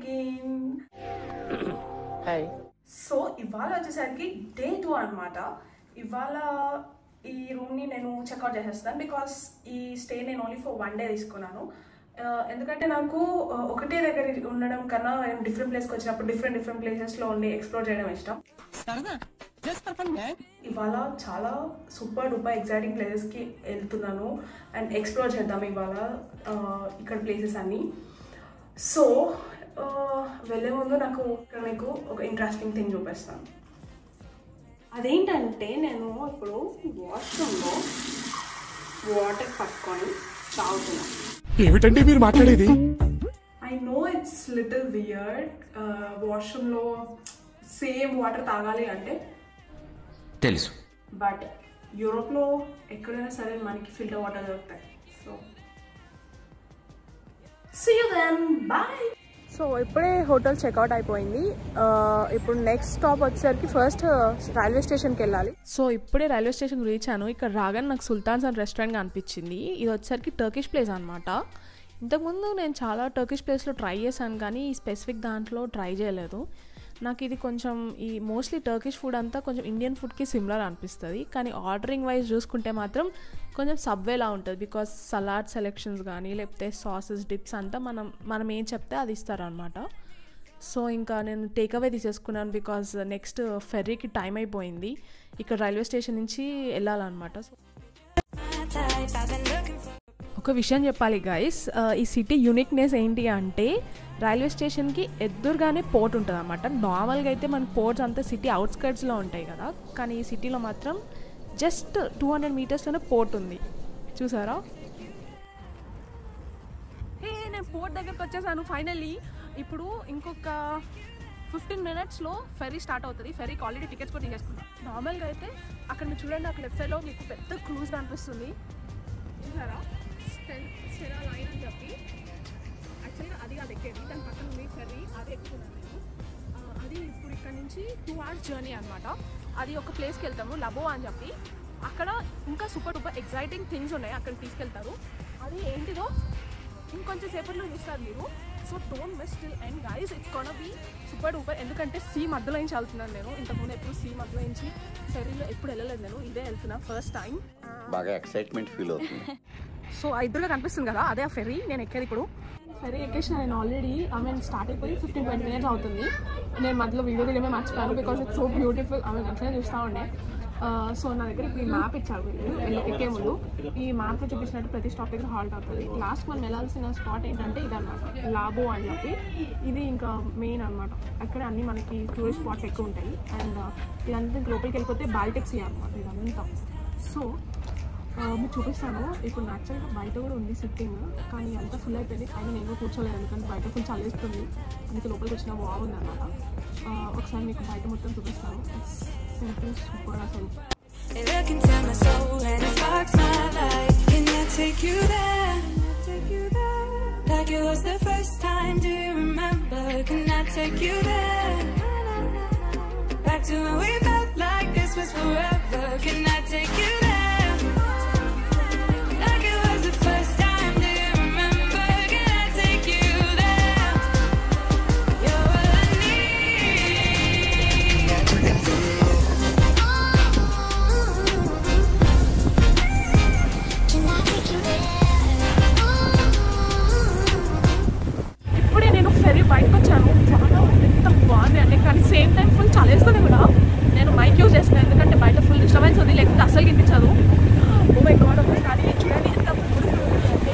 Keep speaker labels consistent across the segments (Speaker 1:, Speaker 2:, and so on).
Speaker 1: Again
Speaker 2: hi
Speaker 1: so ఇవాళ వచ్చేసరికి day two అనమాట ఇవాళ ఈ రూమ్ని నేను చెక్అవుట్ చేసేస్తాను బికాస్ ఈ స్టే నేను ఓన్లీ ఫర్ వన్ డే తీసుకున్నాను ఆ, ఎందుకంటే నాకు ఆ, ఒకటే దగ్గర ఉండడం కన్నా నేను డిఫరెంట్ ప్లేస్కి వచ్చినప్పుడు డిఫరెంట్ డిఫరెంట్ ప్లేసెస్లో ఉండి ఎక్స్ప్లోర్ చేయడం ఇష్టం ఇవాళ చాలా సూపర్ డూపర్ ఎగ్జైటింగ్ ప్లేసెస్కి వెళ్తున్నాను అండ్ ఎక్స్ప్లోర్ చేద్దాం ఇవాళ ఆ, ఇక్కడ ప్లేసెస్ అన్నీ సో ఆ, వెళ్ళే ముందు నాకు ఇక్కడ మీకు ఒక ఇంట్రెస్టింగ్ థింగ్ చూపిస్తాను అదేంటంటే నేను ఇప్పుడు వాష్రూమ్లో వాటర్ పట్టుకొని తాగుతున్నాను
Speaker 3: ఏమిటండి మీరు మాట్లాడేది
Speaker 1: I know it's little weird వాష్రూమ్లో సేమ్ వాటర్ తాగాలి అంటే
Speaker 2: తెలుసు
Speaker 1: బట్ యూరోప్లో ఎక్కడైనా సరే మనకి ఫిల్టర్ వాటర్ దొరుకుతాయి so see you then bye so ఇప్పుడే హోటల్ చెక్అవుట్ అయిపోయింది ఆ, ఇప్పుడు నెక్స్ట్ స్టాప్ వచ్చేసరికి ఫస్ట్ రైల్వే స్టేషన్కి వెళ్ళాలి
Speaker 4: సో ఇప్పుడే రైల్వే స్టేషన్ రీచ్ అయ్యాను ఇక్కడ రాగానే నాకు సుల్తాన్స్ అండ్ రెస్టారెంట్ అనిపించింది ఇది వచ్చేసరికి టర్కిష్ ప్లేస్ అనమాట ఇంతకుముందు నేను చాలా టర్కిష్ ప్లేస్లో ట్రై చేశాను కానీ ఈ స్పెసిఫిక్ దాంట్లో ట్రై చేయలేదు నాకు ఇది కొంచెం ఈ మోస్ట్లీ టర్కిష్ ఫుడ్ అంతా కొంచెం ఇండియన్ ఫుడ్కి సిమిలర్ అనిపిస్తుంది కానీ ఆర్డరింగ్ వైజ్ చూసుకుంటే మాత్రం కొంచెం సబ్వేలా ఉంటుంది బికాస్ సలాడ్ సెలెక్షన్స్ కానీ లేకపోతే సాసెస్ డిప్స్ అంతా మనం మనం ఏం చెప్తే అది ఇస్తారనమాట సో ఇంకా నేను టేక్ అవే తీసేసుకున్నాను బికాజ్ నెక్స్ట్ ఫెర్రీకి టైం అయిపోయింది ఇక్కడ రైల్వే స్టేషన్ నుంచి వెళ్ళాలన్నమాట సో ఒక విషయం చెప్పాలి గైస్ ఈ సిటీ యూనిక్నెస్ ఏంటి అంటే రైల్వే స్టేషన్కి ఎదురుగానే పోర్ట్ ఉంటుంది అనమాట నార్మల్గా అయితే మన పోర్ట్స్ అంతా సిటీ అవుట్స్కర్ట్స్లో ఉంటాయి కదా కానీ ఈ సిటీలో మాత్రం జస్ట్ టూ హండ్రెడ్ మీటర్స్లోనే పోర్ట్ ఉంది చూసారా హే నేను పోర్ట్ దగ్గరకు వచ్చేసాను ఫైనల్లీ ఇప్పుడు ఇంకొక ఫిఫ్టీన్ మినిట్స్లో ఫెరీ స్టార్ట్ అవుతుంది ఫెరీకి ఆల్రెడీ టికెట్స్ కూడా తీసేసుకున్నాను నార్మల్గా అయితే అక్కడ మీరు చూడండి అక్కడ లెఫ్ట్ సైడ్లో మీకు పెద్ద క్రూజ్ కనిపిస్తుంది చూసారా స్టెల్ స్టెరా లైన్ అని చెప్పి యాక్చువల్గా అది అది ఎక్కేది దాని పక్కన ఉంది ఫెర్రీ అది ఎక్కుతున్నాను నేను ఆ, అది ఇప్పుడు ఇక్కడ నుంచి టూ అవర్స్ జర్నీ అనమాట అది ఒక ప్లేస్కి వెళ్తాము లబో అని చెప్పి అక్కడ ఇంకా సూపర్ డూపర్ ఎగ్జైటింగ్ థింగ్స్ ఉన్నాయి అక్కడికి తీసుకెళ్తారు అది ఏంటిదో ఇంకొంచెం సేపట్లో చూస్తారు మీరు so don't miss till and guys it's gonna be super duper ఎందుకంటే సీ మధ్యలో నుంచి వెళ్తున్నాను నేను ఇంతకుముందు ఎప్పుడు సీ మధ్యలో నుంచి ఫెరీలో ఎప్పుడు వెళ్ళలేదు నేను ఇదే వెళ్తున్నా ఫస్ట్ టైం
Speaker 5: బాగా ఎక్సైట్మెంట్ ఫీల్ అవుతుంది
Speaker 4: సో ఆ ఎదురుగా కనిపిస్తుంది కదా అదే ఆ ఫెరీ నేను ఎక్కేది ఇప్పుడు ఫెరీ ఎక్కేసిన నేను ఆల్రెడీ ఐ మీన్ స్టార్ట్ అయిపోయి ఫిఫ్టీన్ ట్వంటీ మినిట్స్ అవుతుంది నేను మధ్యలో వీడియో తీయడమే మర్చిపోయాను because it's so beautiful I mean అట్లనే చూస్తూ ఉండే సో నా దగ్గర ఇప్పుడు ఈ మ్యాప్ ఇచ్చారు వీళ్ళు వెళ్ళి ఎక్కే ముందు ఈ మ్యాప్లో చూపించినట్టు ప్రతి స్టాప్ దగ్గర హాల్ట్ అవుతుంది లాస్ట్ మనం వెళ్ళాల్సిన స్పాట్ ఏంటంటే ఇదన్నమాట లాబో అని చెప్పి ఇది ఇంకా మెయిన్ అనమాట అక్కడ అన్ని మనకి టూరిస్ట్ స్పాట్స్ ఎక్కువ ఉంటాయి అండ్ ఇదంతా ఇంక లోపలికి వెళ్ళిపోతే బాల్టిక్స్ అనమాట ఇదంతా సో ఆ, మీకు చూపిస్తాను ఇప్పుడు యాక్చువల్గా బయట కూడా ఉంది సిట్టింగ్ కానీ అంతా ఫుల్ అయిపోయింది కానీ నేను కూడా కూర్చోలేదు ఎందుకంటే బయట ఫుల్ చల్లేస్తుంది అందుకే లోపలికి వచ్చిన బాగుంది అనమాట ఒకసారి మీకు బయట మొత్తం చూపిస్తాను సింపుల్ సూపర్ అసలు
Speaker 6: Look into my soul and it sparks my life. Can I take you there? Take you there? Like it was the first time. Do you remember? Can I take you there? Back to when we felt like this was forever. Can I take you there? Like it was the first time. Do you remember? Can I take you there? You're all I need.
Speaker 4: ఇప్పుడే నేను fairy బయటకు వచ్చాను చాలా ఎంత బాగుంది అంటే కానీ same time full చలేస్తుంది కూడా నేను మైక్ యూజ్ చేస్తున్నాను ఎందుకంటే బయట ఫుల్ డిస్టర్బెన్స్ ఉంది లేకపోతే అసలు వినిపించదు ఓ మై గాడ్ ఒకసారి చూడండి ఎంత beautiful ఉంది అంటే.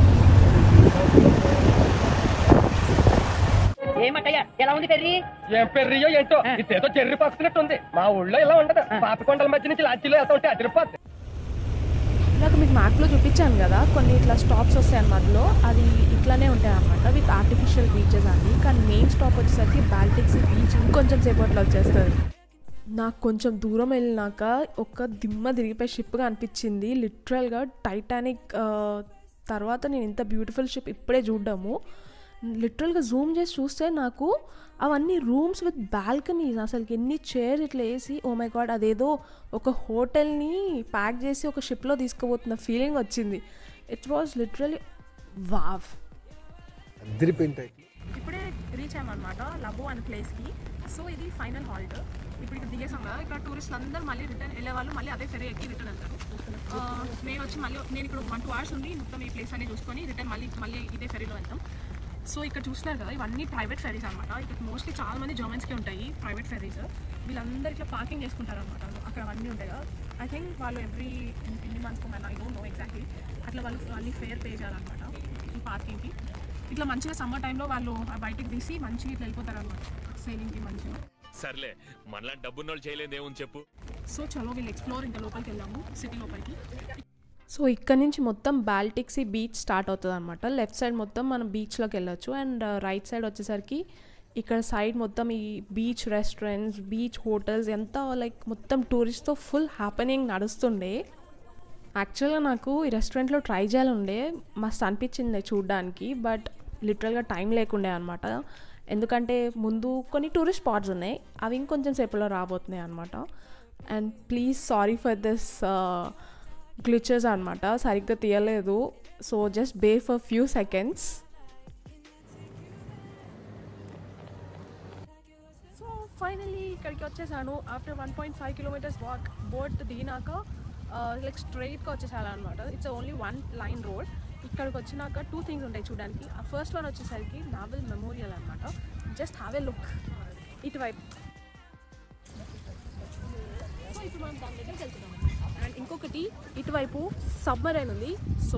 Speaker 7: ఏమక్కయ్య ఎలా ఉంది పెర్రి
Speaker 8: ఏం పెర్రియో ఏంటో ఇదేదో చెర్రి పస్తున్నట్టుంది మా ఊళ్ళో ఇలా ఉండదు పాపికొండల మధ్య నుంచి లాంచీలో వెళ్తా ఉంటే అదిరిపోద్ది
Speaker 4: నాకు మీకు మ్యాప్లో చూపించాను కదా కొన్ని ఇట్లా స్టాప్స్ వస్తాయి మధ్యలో అది ఇట్లానే ఉంటాయి అనమాట విత్ ఆర్టిఫిషియల్ బీచెస్ అన్ని కానీ మెయిన్ స్టాప్ వచ్చేసరికి బాల్టిక్స్ బీచ్ ఇంకొంచెం సేపట్లో వచ్చేస్తుంది నాకు కొంచెం దూరం వెళ్ళినాక ఒక దిమ్మ తిరిగిపోయి షిప్గా అనిపించింది లిటరల్గా టైటానిక్ తర్వాత నేను ఇంత బ్యూటిఫుల్ షిప్ ఇప్పుడే చూడ్డాము లిటరల్గా జూమ్ చేసి చూస్తే నాకు అవన్నీ రూమ్స్ విత్ బాల్కనీస్ అసలుకి ఎన్ని చైర్స్ ఇట్లా వేసి ఓ మై గాడ్ అదేదో ఒక హోటల్ని ప్యాక్ చేసి ఒక షిప్లో తీసుకుపోతున్న ఫీలింగ్ వచ్చింది ఇట్ వాజ్ లిటరలీ వావ్
Speaker 3: అదిరిపోయింటాయి
Speaker 4: ఇప్పుడే రీచ్ అయ్యామన్నమాట లబో అనే ప్లేస్కి సో ఇది ఫైనల్ హాల్ట్ ఇప్పుడు ఇక్కడ దిగేసాం కదా ఇక్కడ టూరిస్టులు అందరూ మళ్ళీ రిటర్న్ వెళ్ళే వాళ్ళు మళ్ళీ అదే ఫెరీ ఎక్కి రిటర్న్ వెళ్తారు ఆ, నేను వచ్చి మళ్ళీ నేను ఇక్కడ వన్ టూ అవర్స్ ఉంది మొత్తం ఈ ప్లేస్ అన్ని చూసుకొని రిటర్న్ మళ్ళీ మళ్ళీ ఇదే ఫెరీలో వెళ్తాం సో ఇక్కడ చూస్తున్నారు కదా ఇవన్నీ ప్రైవేట్ ఫెరీస్ అనమాట ఇక్కడ మోస్ట్లీ చాలా మంది జర్మన్స్కి ఉంటాయి ప్రైవేట్ ఫెరీస్ వీళ్ళందరూ ఇట్లా పార్కింగ్ చేసుకుంటారు అనమాట అక్కడ అవన్నీ ఉంటాయి కదా ఐ థింక్ వాళ్ళు ఎవ్రీ ఎన్ని మంత్స్ మన ఐ డోంట్ నో ఎగ్జాక్ట్లీ అట్లా వాళ్ళు మళ్ళీ ఫేర్ పే చేయాలన్నమాట ఈ పార్కింగ్కి ఇట్లా మంచిగా సమ్మర్ టైంలో వాళ్ళు ఆ బయటికి తీసి మంచిగా ఇట్లా వెళ్ళిపోతారు అనమాట సేలింగ్కి మంచిగా
Speaker 3: సర్లే మనలా డబ్బున్నోళ్ళు చేయలేదు ఏముంది చెప్పు
Speaker 4: సో చలో వీళ్ళు ఎక్స్ప్లోర్ ఇంకా లోపలికి వెళ్ళాము సిటీ లోపలికి
Speaker 9: సో ఇక్కడ నుంచి మొత్తం బాల్టిక్సీ బీచ్ స్టార్ట్ అవుతుంది అనమాట లెఫ్ట్ సైడ్ మొత్తం మనం బీచ్లోకి వెళ్ళొచ్చు అండ్ రైట్ సైడ్ వచ్చేసరికి ఇక్కడ సైడ్ మొత్తం ఈ బీచ్ రెస్టారెంట్స్ బీచ్ హోటల్స్ ఎంత లైక్ మొత్తం టూరిస్ట్తో ఫుల్ హ్యాపెనింగ్ నడుస్తుండే యాక్చువల్గా నాకు ఈ రెస్టారెంట్లో ట్రై చేయాలండే మస్తు అనిపించింది చూడడానికి బట్ లిటరల్గా టైం లేకుండే అనమాట ఎందుకంటే ముందు కొన్ని టూరిస్ట్ స్పాట్స్ ఉన్నాయి అవి ఇంకొంచెం సేపులో రాబోతున్నాయి అనమాట and please sorry for this glitches అనమాట సరిగ్గా తీయలేదు so just bear for few seconds
Speaker 4: so finally ఇక్కడికి వచ్చేసాను after one point five kilometres walk boat దిగినాక లైక్ స్ట్రైట్గా వచ్చేసాలన్నమాట it's only one line road ఇక్కడికి వచ్చినాక టూ థింగ్స్ ఉంటాయి చూడడానికి ఆ ఫస్ట్ వన్ వచ్చేసరికి నావెల్ మెమోరియల్ అనమాట జస్ట్ హ్యావ్ ఎ లుక్ ఇటువైపు సో ఇప్పుడు మనం దాని దగ్గరికి వెళ్తున్నాం అండ్ ఇంకొకటి ఇటువైపు సబ్మరైన్ ఉంది సో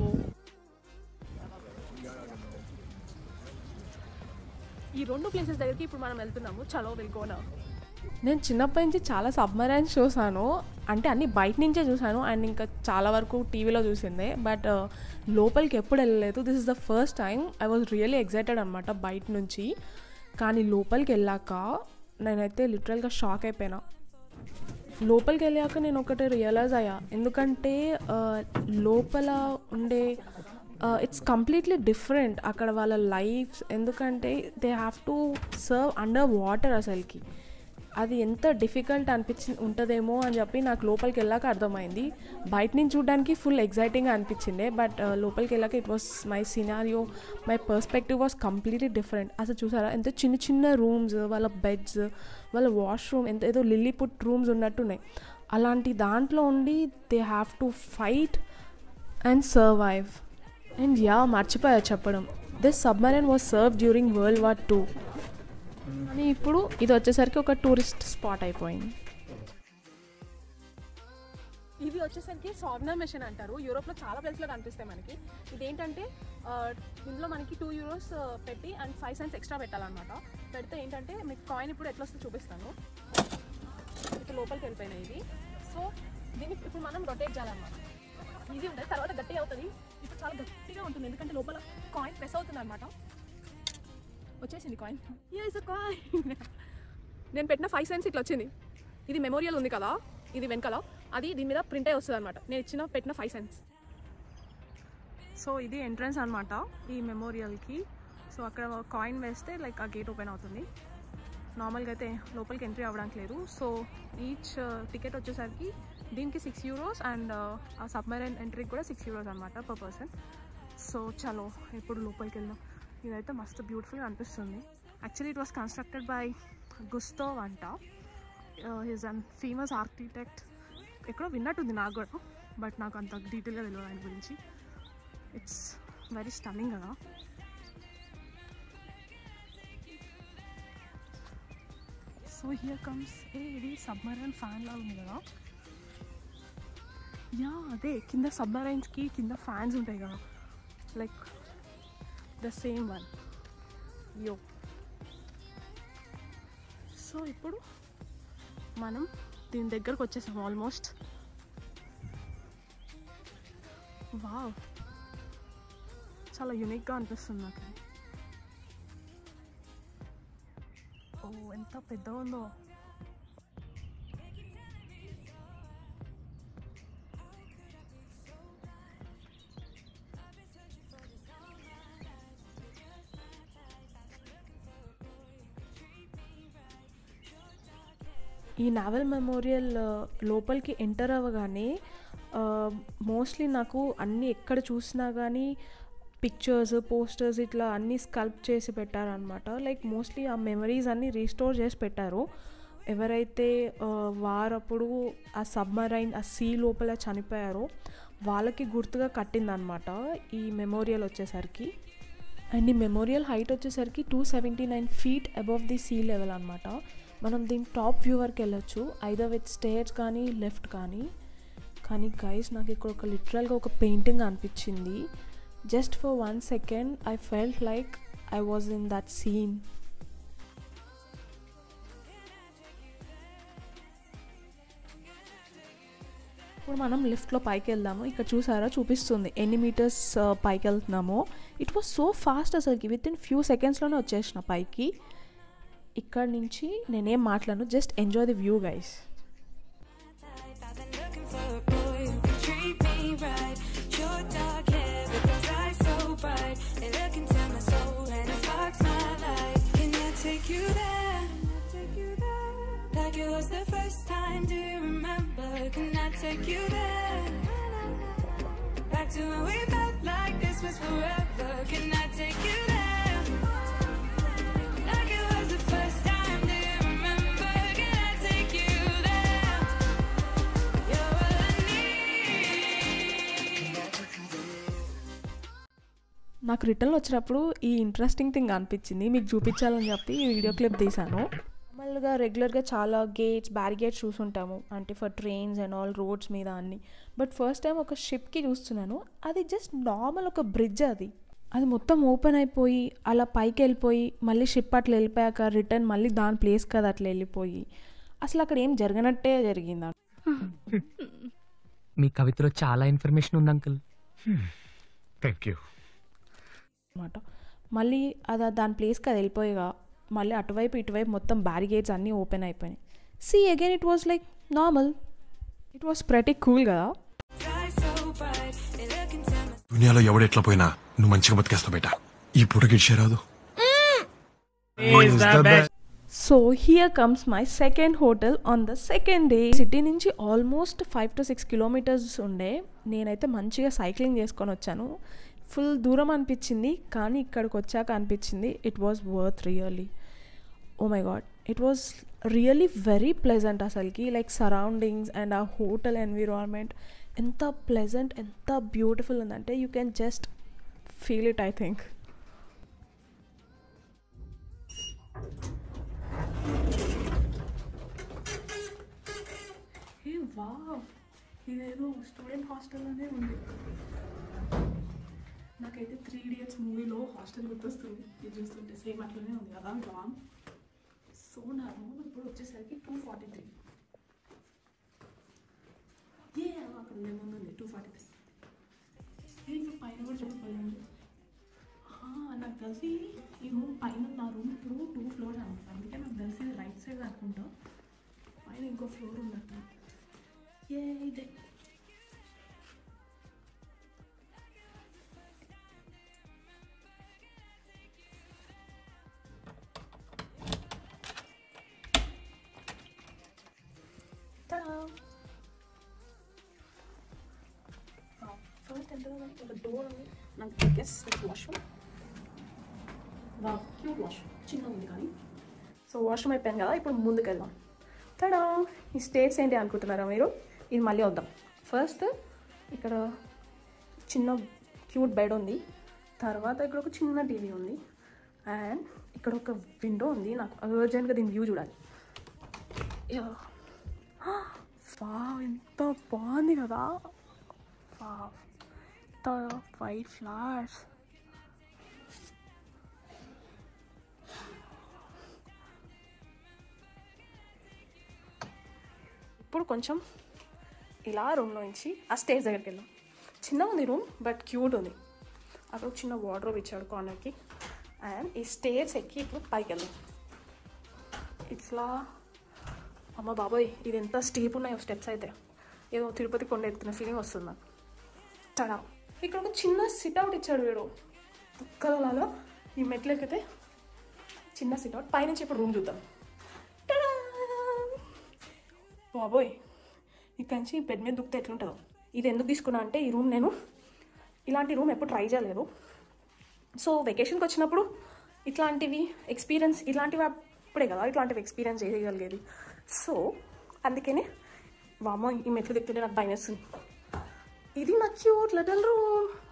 Speaker 4: ఈ రెండు ప్లేసెస్ దగ్గరికి ఇప్పుడు మనం వెళ్తున్నాము చలో వెళ్ళుకోనా
Speaker 9: నేను చిన్నప్పటి నుంచి చాలా సబ్మరైన్స్ చూసాను అంటే అన్ని బయట నుంచే చూసాను అండ్ ఇంకా చాలా వరకు టీవీలో చూసిందే బట్ లోపలికి ఎప్పుడు వెళ్ళలేదు this is the first time I was really excited అనమాట బయట నుంచి కానీ లోపలికి వెళ్ళాక నేనైతే లిటరల్గా షాక్ అయిపోయినా లోపలికి వెళ్ళాక నేను ఒకటి రియలైజ్ అయ్యా ఎందుకంటే ఆ, లోపల ఉండే ఇట్స్ కంప్లీట్లీ డిఫరెంట్ అక్కడ వాళ్ళ లైఫ్స్ ఎందుకంటే they have to serve under water అసలుకి అది ఎంత డిఫికల్ట్ అనిపించి ఉంటుందేమో అని చెప్పి నాకు లోపలికి వెళ్ళాక అర్థమైంది బయట నుంచి చూడడానికి ఫుల్ ఎగ్జైటింగ్ అనిపించింది బట్ లోపలికి వెళ్ళాక it was my scenario my perspective was completely different అసలు చూసారా ఎంత చిన్న చిన్న రూమ్స్ వాళ్ళ బెడ్స్ వాళ్ళ వాష్రూమ్ ఎంత ఏదో లిల్లీ పుట్ రూమ్స్ ఉన్నట్టున్నాయి అలాంటి దాంట్లో ఉండి they have to fight and survive and yeah మర్చిపోయా చెప్పడం this submarine was serve during world war two కానీ ఇప్పుడు ఇది వచ్చేసరికి ఒక టూరిస్ట్ స్పాట్ అయిపోయింది
Speaker 4: ఇవి వచ్చేసరికి సార్నర్ మెషిన్ అంటారు యూరోప్లో చాలా ప్లేస్లో కనిపిస్తాయి మనకి ఇదేంటంటే ఆ, ఇందులో మనకి టూ యూరోస్ పెట్టి అండ్ ఫైవ్ సెంట్స్ ఎక్స్ట్రా పెట్టాలన్నమాట పెడితే ఏంటంటే మీకు కాయిన్ ఇప్పుడు ఎట్లా వస్తుందో చూపిస్తాను ఇప్పుడు లోపలికి వెళ్ళిపోయినాయి ఇది సో దీన్ని ఇప్పుడు మనం రొటేట్ చేయాలన్నమాట ఈజీ ఉంటుంది తర్వాత గట్టిగా అవుతుంది ఇప్పుడు చాలా గట్టిగా ఉంటుంది ఎందుకంటే లోపల కాయిన్ ప్రెస్ అవుతుంది అనమాట వచ్చేసింది కాయిన్ ఇస్ కాయిన్ నేను పెట్టిన ఫైవ్ సెంట్స్ ఇట్లా వచ్చింది ఇది మెమోరియల్ ఉంది కదా ఇది వెనకాల అది దీని మీద ప్రింట్ అయి వస్తుంది అనమాట నేను ఇచ్చిన పెట్టిన ఫైవ్ సెంట్స్ సో ఇది ఎంట్రన్స్ అనమాట ఈ మెమోరియల్కి సో అక్కడ కాయిన్ వేస్తే లైక్ ఆ గేట్ ఓపెన్ అవుతుంది నార్మల్గా అయితే లోపలికి ఎంట్రీ అవ్వడానికి లేదు సో ఈచ్ టికెట్ వచ్చేసరికి దీనికి సిక్స్ యూరోస్ అండ్ ఆ సబ్మెరైన్ ఎంట్రీకి కూడా సిక్స్ యూరోస్ అనమాట పర్ పర్సన్ సో చలో ఇప్పుడు లోపలికి వెళ్దాం ఇదైతే మస్తు బ్యూటిఫుల్గా అనిపిస్తుంది actually it was constructed by Gustav అంట హిజ్ అన్ ఫేమస్ ఆర్కిటెక్ట్ ఎక్కడో విన్నట్టుంది నాకు కూడా బట్ నాకు అంత డీటెయిల్గా తెలియదు ఆయన గురించి ఇట్స్ వెరీ స్టన్నింగ్ కదా సో హియర్ కమ్స్ ఏ ఇది సబ్మరైన్ ఫ్యాన్ లాగా ఉంది కదా యా అదే కింద సబ్మరైన్స్కి కింద ఫ్యాన్స్ ఉంటాయి కదా like the same one yo so ఇప్పుడు మనం దీని దగ్గరకు వచ్చేసాం ఆల్మోస్ట్ వావ్ చాలా యూనిక్గా అనిపిస్తుంది నాకు ఇది. ఓ ఎంత పెద్దగా ఉందో
Speaker 9: ఈ నావెల్ మెమోరియల్ లోపలికి ఎంటర్ అవ్వగానే మోస్ట్లీ నాకు అన్నీ ఎక్కడ చూసినా కానీ పిక్చర్స్ పోస్టర్స్ ఇట్లా అన్నీ స్కల్ప్ చేసి పెట్టారనమాట లైక్ మోస్ట్లీ ఆ మెమరీస్ అన్నీ రీస్టోర్ చేసి పెట్టారు ఎవరైతే ఆ, వారప్పుడు ఆ సబ్మరైన్ ఆ సీ లోపల చనిపోయారో వాళ్ళకి గుర్తుగా కట్టిందనమాట ఈ మెమోరియల్ వచ్చేసరికి అండ్ ఈ మెమోరియల్ హైట్ వచ్చేసరికి two seventy nine feet above the sea level అనమాట మనం దీని టాప్ వ్యూ వరకు వెళ్ళొచ్చు ఐదర్ విత్ స్టేర్స్ కానీ లెఫ్ట్ కానీ కానీ గైస్ నాకు ఇక్కడ ఒక లిటరల్గా ఒక పెయింటింగ్ అనిపించింది just for one second I felt like I was in that scene ఇప్పుడు మనం లిఫ్ట్లో పైకి వెళ్దాము ఇక్కడ చూసారా చూపిస్తుంది ఎన్ని మీటర్స్ పైకి వెళ్తున్నామో ఇట్ వాస్ సో ఫాస్ట్ అసలుకి విత్ ఇన్ ఫ్యూ సెకండ్స్లోనే వచ్చేసిన పైకి ఇక్కడ నుంచి నేనేం మాట్లాడను just enjoy the view guys
Speaker 6: I've been looking for a boy who can treat me right. Short dark hair with those eyes so bright. They look into my soul and it sparks my life. Can I take you there? Take you there? Like it was the first time. Do you remember? Can I take you there? Back to when we felt like this was forever. Can I take you there? Like it was the first time. Do you remember? Can I take you there? You're all I need.
Speaker 9: నాకు return వచ్చినప్పుడు ఈ interesting thing అనిపించింది మీకు చూపించాలని చెప్పి ఈ video clip తీశాను నార్మల్గా రెగ్యులర్గా చాలా గేట్స్ బ్యారిగేట్స్ చూసుంటాము అంటే for trains and all roads మీద అన్ని బట్ ఫస్ట్ టైం ఒక షిప్కి చూస్తున్నాను అది జస్ట్ నార్మల్ ఒక బ్రిడ్జ్ అది అది మొత్తం ఓపెన్ అయిపోయి అలా పైకి వెళ్ళిపోయి మళ్ళీ షిప్ అట్లా వెళ్ళిపోయాక రిటర్న్ మళ్ళీ దాని ప్లేస్ కదా అట్లా వెళ్ళిపోయి అసలు అక్కడ ఏం జరగనట్టే జరిగింది
Speaker 8: మీ కవితలో చాలా ఇన్ఫర్మేషన్ ఉంది అంకుల్
Speaker 3: థ్యాంక్ యూ
Speaker 9: అనమాట మళ్ళీ అది దాని ప్లేస్కి అది వెళ్ళిపోయిగా మళ్ళీ అటువైపు ఇటువైపు మొత్తం బ్యారిగేట్స్ అన్నీ ఓపెన్ అయిపోయినాయి see again it was like normal it was ప్రతి కూల్ కదా
Speaker 6: Eyes so bright, they look into my
Speaker 10: దునియాలో ఎవడెట్లా పోయినా నువ్వు మంచిగా బతికేస్తావు బేట ఈ పూట గిడిచేరాదు
Speaker 9: so here comes my second hotel on the second day city నుంచి almost five to six kilometres ఉండే నేనైతే మంచిగా సైక్లింగ్ చేసుకొని వచ్చాను ఫుల్ దూరం అనిపించింది కానీ ఇక్కడికి వచ్చాక అనిపించింది it was worth really oh my God it was really very pleasant అసలుకి లైక్ సరౌండింగ్స్ అండ్ ఆ హోటల్ ఎన్విరాన్మెంట్ ఎంత ప్లెజెంట్ ఎంత బ్యూటిఫుల్ ఉందంటే you can just feel it I think
Speaker 1: a వా ఇదేదో స్టూడెంట్ హాస్టల్లోనే ఉంది నాకైతే త్రీ ఇడియట్స్ మూవీలో హాస్టల్ గుర్తొస్తుంది ఇది చూస్తుంటే సేమ్ అట్లనే ఉంది కదా రామ్ సో నా రూమ్ ఇప్పుడు వచ్చేసరికి టూ ఫార్టీ త్రీ ఏ అక్కడ ఉండే ముందు ఉంది టూ ఫార్టీ త్రీ ఏ ఇప్పుడు పైన కూడా చెప్పలేదు నాకు తెలిసి ఈ రూమ్ పైన నా రూమ్ ఇప్పుడు టూ ఫ్లోర్స్ అనమాట అందుకే నాకు తెలిసి రైట్ సైడ్ అనుకుంటా పైన ఇంకో ఫ్లోర్ ఉన్నట్టు ఏ ఇదే ఫస్ట్ ఎంత ఒక డోర్ ఉంది నాకు గెస్ వాష్రూమ్ వా క్యూట్ వాష్రూమ్ చిన్న ఉంది కానీ సో వాష్రూమ్ అయిపోయాను కదా ఇప్పుడు ముందుకు వెళ్దాం తడా ఈ స్టేట్స్ ఏంటి అనుకుంటున్నారా మీరు ఇది మళ్ళీ వద్దాం ఫస్ట్ ఇక్కడ చిన్న క్యూట్ బెడ్ ఉంది తర్వాత ఇక్కడ ఒక చిన్న టీవీ ఉంది అండ్ ఇక్కడ ఒక విండో ఉంది నాకు అర్జెంట్గా దీని వ్యూ చూడాలి వా ఎంత బాగుంది కదా వా ఎంత వైట్ ఫ్లవర్స్ ఇప్పుడు కొంచెం ఇలా రూమ్లో నుంచి ఆ స్టేజ్ దగ్గరికి వెళ్ళాం చిన్న ఉంది రూమ్ బట్ క్యూట్ ఉంది అక్కడ ఒక చిన్న వార్డ్రోబ్ ఇచ్చాడు కార్నర్కి అండ్ ఈ స్టేజ్ ఎక్కి ఇప్పుడు పైకి వెళ్దాం ఇట్లా అమ్మ బాబోయ్ ఇది ఎంత స్టీప్ ఉన్నాయో స్టెప్స్ అయితే ఏదో తిరుపతి కొండ ఎక్కుతున్న ఫీలింగ్ వస్తుంది నాకు తడా ఇక్కడ ఒక చిన్న సిట్అవుట్ ఇచ్చాడు వీడు కుక్కలలాగా ఈ మెట్లు ఎక్కితే చిన్న సిట్అవుట్ పైనుంచి ఇప్పుడు రూమ్ చూద్దాం టడా! బాబోయ్ ఇక్కడ నుంచి బెడ్ మీద దుక్కితే ఎట్లుంటుందో ఇది ఎందుకు తీసుకున్నా అంటే ఈ రూమ్ నేను ఇలాంటి రూమ్ ఎప్పుడు ట్రై చేయలేదు సో వెకేషన్కి వచ్చినప్పుడు ఇట్లాంటివి ఎక్స్పీరియన్స్ ఇలాంటివి అప్పుడే కదా ఇట్లాంటివి ఎక్స్పీరియన్స్ చేయగలిగేది సో అందుకనే వామ్మ ఈ మెట్లు దిక్తుంటే నాకు భయం వేస్తుంది ఇది నా క్యూట్ లిటిల్ రూమ్